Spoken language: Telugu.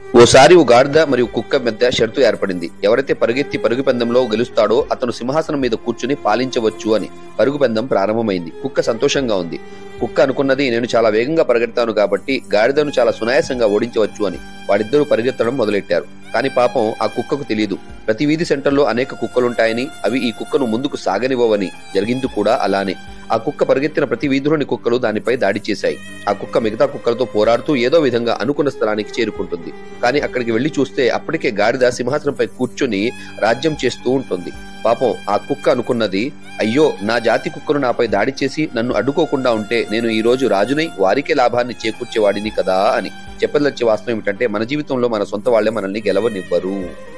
ఓసారి ఓ గాడిద మరియు కుక్క మధ్య షరతు ఏర్పడింది ఎవరైతే పరుగెత్తి పరుగు పందెంలో గెలుస్తాడో అతను సింహాసనం మీద కూర్చుని పాలించవచ్చు అని పరుగు పందెం ప్రారంభమైంది కుక్క సంతోషంగా ఉంది కుక్క అనుకున్నది నేను చాలా వేగంగా పరిగెడతాను కాబట్టి గాడిదను చాలా సునాయాసంగా ఓడించవచ్చు అని వాడిద్దరూ పరిగెత్తడం మొదలెట్టారు కానీ పాపం ఆ కుక్కకు తెలియదు ప్రతి వీధి సెంటర్లో అనేక కుక్కలుంటాయని అవి ఈ కుక్కను ముందుకు సాగనివ్వవని జరిగింది కూడా అలానే ఆ కుక్క పరిగెత్తిన ప్రతి వీధిలోని కుక్కలు దానిపై దాడి చేశాయి ఆ కుక్క మిగతా కుక్కలతో పోరాడుతూ ఏదో విధంగా అనుకున్న స్థలానికి చేరుకుంటుంది కానీ అక్కడికి వెళ్లి చూస్తే అప్పటికే గాడిద సింహాసనంపై కూర్చుని రాజ్యం చేస్తూ ఉంటుంది పాపం ఆ కుక్క అనుకున్నది అయ్యో నా జాతి కుక్కలు నాపై దాడి చేసి నన్ను అడ్డుకోకుండా ఉంటే నేను ఈ రోజు రాజునై వారికే లాభాన్ని చేకూర్చేవాడిని కదా అని చెప్పదలచ్చే వాస్తవం ఏమిటంటే మన జీవితంలో మన సొంత వాళ్లే మనల్ని గెలవనివ్వరు